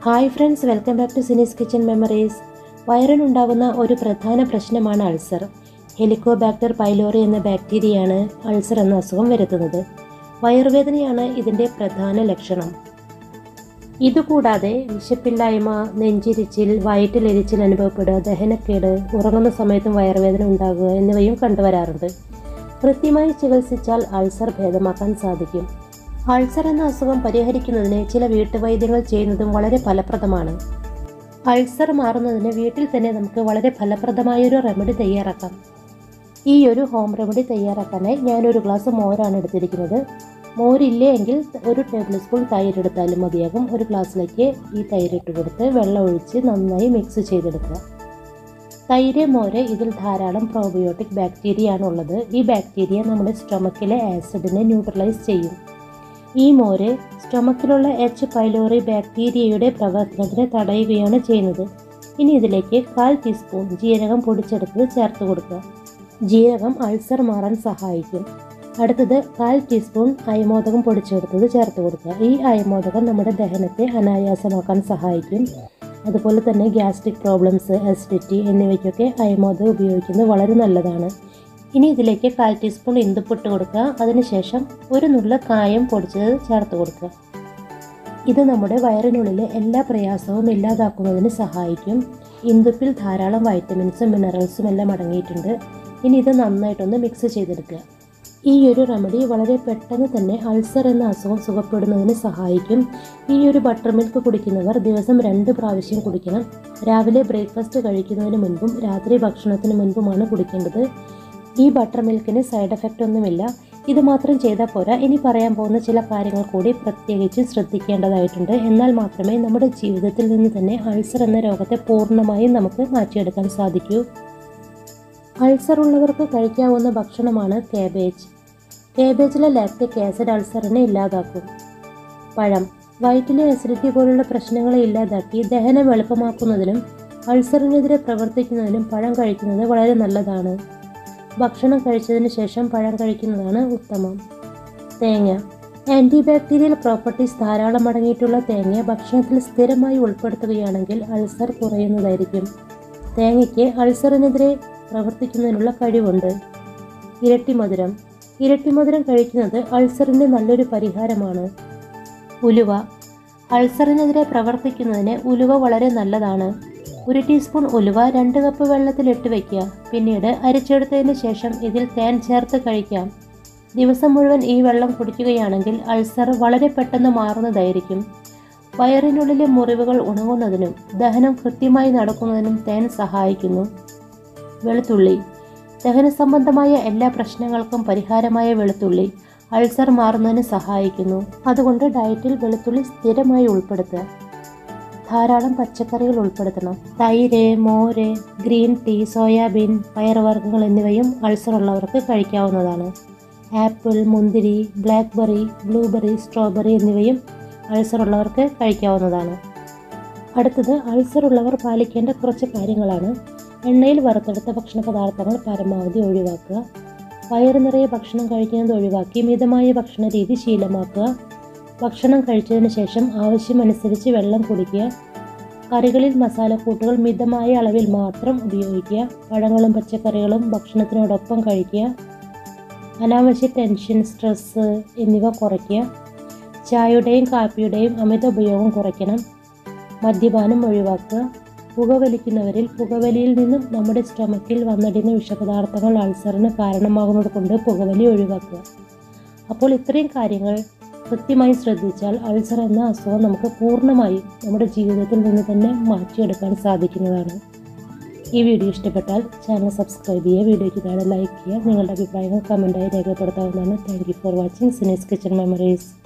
hi friends welcome back to Sini's kitchen memories വയറിനുണ്ടാകുന്ന ഒരു പ്രധാന പ്രശ്നമാണ് അൾസർ ഹെലിക്കോബാക്ടർ പൈലോറി എന്ന ബാക്ടീരിയയാണ് അൾസർ എന്ന അസുഖം വരുത്തുന്നത് വയറുവേദനയാണ് ഇതിൻ്റെ പ്രധാന ലക്ഷണം ഇതുകൂടാതെ വിശപ്പില്ലായ്മ നെഞ്ചിരിച്ചിൽ വയറ്റിലെരിച്ചിൽ അനുഭവപ്പെടുക ദഹനക്കേട് ഉറങ്ങുന്ന സമയത്തും വയറുവേദന ഉണ്ടാകുക എന്നിവയും കണ്ടുവരാറുണ്ട് കൃത്യമായി ചികിത്സിച്ചാൽ അൾസർ ഭേദമാക്കാൻ സാധിക്കും അൾസർ എന്ന അസുഖം പരിഹരിക്കുന്നതിന് ചില വീട്ടുവൈദ്യങ്ങൾ ചെയ്യുന്നതും വളരെ ഫലപ്രദമാണ് അൾസർ മാറുന്നതിന് വീട്ടിൽ തന്നെ നമുക്ക് വളരെ ഫലപ്രദമായൊരു റെമഡി തയ്യാറാക്കാം ഈ ഒരു ഹോം റെമഡി തയ്യാറാക്കാനായി ഞാനൊരു ഗ്ലാസ് മോരാണ് എടുത്തിരിക്കുന്നത് മോരില്ലേ എങ്കിൽ ഒരു ടേബിൾ സ്പൂൺ തൈര് എടുത്താലും മതിയാകും ഒരു ഗ്ലാസ്സിലേക്ക് ഈ തൈര് ഇട്ട് കൊടുത്ത് വെള്ളം ഒഴിച്ച് നന്നായി മിക്സ് ചെയ്തെടുക്കുക തൈര് മോര് ഇതിൽ ധാരാളം പ്രോബയോട്ടിക് ബാക്ടീരിയ ആണുള്ളത് ഈ ബാക്ടീരിയ നമ്മുടെ സ്റ്റൊമക്കിലെ ആസിഡിനെ ന്യൂട്രലൈസ് ചെയ്യും ഈ മോര് സ്റ്റൊമക്കിലുള്ള എച്ച് പൈലോറി ബാക്ടീരിയയുടെ പ്രവർത്തനത്തിനെ തടയുകയാണ് ചെയ്യുന്നത് ഇനി ഇതിലേക്ക് കാൽ ടീസ്പൂൺ ജീരകം പൊടിച്ചെടുത്തത് ചേർത്ത് കൊടുക്കുക ജീരകം അൾസർ മാറാൻ സഹായിക്കും അടുത്തത് കാൽ ടീസ്പൂൺ അയമോദകം പൊടിച്ചെടുത്തത് ചേർത്ത് കൊടുക്കുക ഈ അയമോദകം നമ്മുടെ ദഹനത്തെ അനായാസമാക്കാൻ സഹായിക്കും അതുപോലെ തന്നെ ഗ്യാസ്ട്രിക് പ്രോബ്ലംസ് അസിഡിറ്റി എന്നിവയ്ക്കൊക്കെ അയമോദകം ഉപയോഗിക്കുന്നത് വളരെ നല്ലതാണ് ഇനി ഇതിലേക്ക് കാൽ ടീസ്പൂൺ ഇന്ദുപ്പിട്ട് കൊടുക്കുക അതിനുശേഷം ഒരു നുള്ള കായം പൊടിച്ചത് ചേർത്ത് കൊടുക്കുക ഇത് നമ്മുടെ വയറിനുള്ളിലെ എല്ലാ പ്രയാസവും ഇല്ലാതാക്കുന്നതിന് സഹായിക്കും ഇന്ദുപ്പിൽ ധാരാളം വൈറ്റമിൻസും മിനറൽസും എല്ലാം അടങ്ങിയിട്ടുണ്ട് ഇനി ഇത് നന്നായിട്ടൊന്ന് മിക്സ് ചെയ്തെടുക്കുക ഈ ഒരു റെമഡി വളരെ പെട്ടെന്ന് തന്നെ അൾസർ എന്ന അസുഖം സുഖപ്പെടുന്നതിന് സഹായിക്കും ഈ ഒരു ബട്ടർ മിൽക്ക് കുടിക്കുന്നവർ ദിവസം രണ്ട് പ്രാവശ്യം കുടിക്കണം രാവിലെ ബ്രേക്ക്ഫാസ്റ്റ് കഴിക്കുന്നതിന് മുൻപും രാത്രി ഭക്ഷണത്തിന് മുൻപുമാണ് കുടിക്കേണ്ടത് ഈ ബട്ടർ മിൽക്കിന് സൈഡ് എഫക്റ്റ് ഒന്നുമില്ല ഇത് മാത്രം ചെയ്താൽ പോരാ ഇനി പറയാൻ പോകുന്ന ചില കാര്യങ്ങൾ കൂടി പ്രത്യേകിച്ച് ശ്രദ്ധിക്കേണ്ടതായിട്ടുണ്ട് എന്നാൽ മാത്രമേ നമ്മുടെ ജീവിതത്തിൽ നിന്ന് തന്നെ അൾസർ എന്ന രോഗത്തെ പൂർണ്ണമായും നമുക്ക് മാറ്റിയെടുക്കാൻ സാധിക്കൂ അൾസർ ഉള്ളവർക്ക് കഴിക്കാവുന്ന ഭക്ഷണമാണ് കാബേജ് കാബേജിലെ ലാക്റ്റിക് ആസിഡ് അൾസറിനെ ഇല്ലാതാക്കും പഴം വയറ്റിലെ അസിഡിറ്റി പോലുള്ള പ്രശ്നങ്ങളെ ഇല്ലാതാക്കി ദഹനം എളുപ്പമാക്കുന്നതിനും അൾസറിനെതിരെ പ്രവർത്തിക്കുന്നതിനും പഴം കഴിക്കുന്നത് വളരെ നല്ലതാണ് ഭക്ഷണം കഴിച്ചതിന് ശേഷം പഴം കഴിക്കുന്നതാണ് ഉത്തമം തേങ്ങ ആൻറ്റി ബാക്ടീരിയൽ പ്രോപ്പർട്ടീസ് ധാരാളം അടങ്ങിയിട്ടുള്ള തേങ്ങ ഭക്ഷണത്തിൽ സ്ഥിരമായി ഉൾപ്പെടുത്തുകയാണെങ്കിൽ അൾസർ കുറയുന്നതായിരിക്കും തേങ്ങയ്ക്ക് അൾസറിനെതിരെ പ്രവർത്തിക്കുന്നതിനുള്ള കഴിവുണ്ട് ഇരട്ടി മധുരം ഇരട്ടി മധുരം കഴിക്കുന്നത് അൾസറിൻ്റെ നല്ലൊരു പരിഹാരമാണ് ഉലുവ അൾസറിനെതിരെ പ്രവർത്തിക്കുന്നതിന് ഉലുവ വളരെ നല്ലതാണ് ഒരു ടീസ്പൂൺ ഉലുവ രണ്ട് കപ്പ് വെള്ളത്തിലിട്ട് വയ്ക്കുക പിന്നീട് അരിച്ചെടുത്തതിന് ശേഷം ഇതിൽ തേൻ ചേർത്ത് കഴിക്കാം ദിവസം മുഴുവൻ ഈ വെള്ളം കുടിക്കുകയാണെങ്കിൽ അൾസർ വളരെ പെട്ടെന്ന് മാറുന്നതായിരിക്കും വയറിനുള്ളിലെ മുറിവുകൾ ഉണങ്ങുന്നതിനും ദഹനം കൃത്യമായി നടക്കുന്നതിനും തേൻ സഹായിക്കുന്നു വെളുത്തുള്ളി ദഹന സംബന്ധമായ എല്ലാ പ്രശ്നങ്ങൾക്കും പരിഹാരമായ വെളുത്തുള്ളി അൾസർ മാറുന്നതിന് സഹായിക്കുന്നു അതുകൊണ്ട് ഡയറ്റിൽ വെളുത്തുള്ളി സ്ഥിരമായി ഉൾപ്പെടുത്തുക ധാരാളം പച്ചക്കറികൾ ഉൾപ്പെടുത്തണം തൈര് മോര് ഗ്രീൻ ടീ സോയാബീൻ പയറുവർഗ്ഗങ്ങൾ എന്നിവയും അൾസർ ഉള്ളവർക്ക് കഴിക്കാവുന്നതാണ് ആപ്പിൾ മുന്തിരി ബ്ലാക്ക്ബെറി ബ്ലൂബെറി സ്ട്രോബെറി എന്നിവയും അൾസർ ഉള്ളവർക്ക് കഴിക്കാവുന്നതാണ് അടുത്തത് അൾസർ ഉള്ളവർ പാലിക്കേണ്ട കുറച്ച് കാര്യങ്ങളാണ് എണ്ണയിൽ വറുത്തെടുത്ത ഭക്ഷണ പദാർത്ഥങ്ങൾ പരമാവധി ഒഴിവാക്കുക വയറു നിറയെ ഭക്ഷണം കഴിക്കുന്നത് ഒഴിവാക്കി മിതമായ ഭക്ഷണ രീതി ശീലമാക്കുക ഭക്ഷണം കഴിച്ചതിന് ശേഷം ആവശ്യമനുസരിച്ച് വെള്ളം കുടിക്കുക കറികളിൽ മസാലക്കൂട്ടുകൾ മിതമായ അളവിൽ മാത്രം ഉപയോഗിക്കുക പഴങ്ങളും പച്ചക്കറികളും ഭക്ഷണത്തിനോടൊപ്പം കഴിക്കുക അനാവശ്യ ടെൻഷൻ സ്ട്രെസ്സ് എന്നിവ കുറയ്ക്കുക ചായയുടെയും കാപ്പിയുടെയും അമിത ഉപയോഗം കുറയ്ക്കണം മദ്യപാനം ഒഴിവാക്കുക പുകവലിക്കുന്നവരിൽ പുകവലിയിൽ നിന്നും നമ്മുടെ സ്റ്റൊമക്കിൽ വന്നടിയുന്ന വിഷപദാർത്ഥങ്ങൾ അൾസറിന് കാരണമാകുന്നത് കൊണ്ട് പുകവലി ഒഴിവാക്കുക അപ്പോൾ ഇത്രയും കാര്യങ്ങൾ കൃത്യമായി ശ്രദ്ധിച്ചാൽ അൾസർ എന്ന അസുഖം നമുക്ക് പൂർണ്ണമായും നമ്മുടെ ജീവിതത്തിൽ നിന്ന് തന്നെ മാറ്റിയെടുക്കാൻ സാധിക്കുന്നതാണ് ഈ വീഡിയോ ഇഷ്ടപ്പെട്ടാൽ ചാനൽ സബ്സ്ക്രൈബ് ചെയ്യുക വീഡിയോയ്ക്ക് താഴെ ലൈക്ക് ചെയ്യുക നിങ്ങളുടെ അഭിപ്രായങ്ങൾ കമൻറ്റായി രേഖപ്പെടുത്താവുന്നതാണ് thank you for watching Sini's kitchen memories